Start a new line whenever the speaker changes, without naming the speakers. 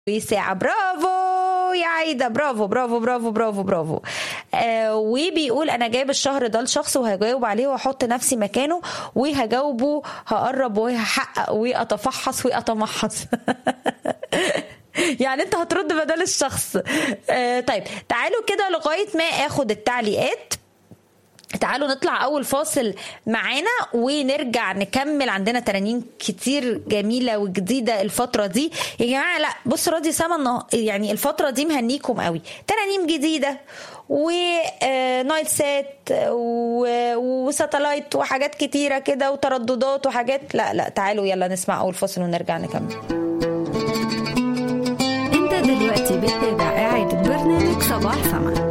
ساعة برافو يا عايدة برافو برافو برافو برافو برافو آه وبيقول أنا جايب الشهر ده لشخص وهجاوب عليه وأحط نفسي مكانه وهجاوبه هقرب وهحقق وأتفحص وأتمحص يعني انت هترد بدل الشخص آه طيب تعالوا كده لغايه ما اخد التعليقات تعالوا نطلع اول فاصل معانا ونرجع نكمل عندنا ترانيم كتير جميله وجديده الفتره دي يا جماعه لا بص راضي سما يعني الفتره دي مهنيكم قوي ترانيم جديده ونايل سات وساتلايت وحاجات كتيره كده وترددات وحاجات لا لا تعالوا يلا نسمع اول فاصل ونرجع نكمل
انت دلوقتي بتتابع قاعد برنامج صباح سما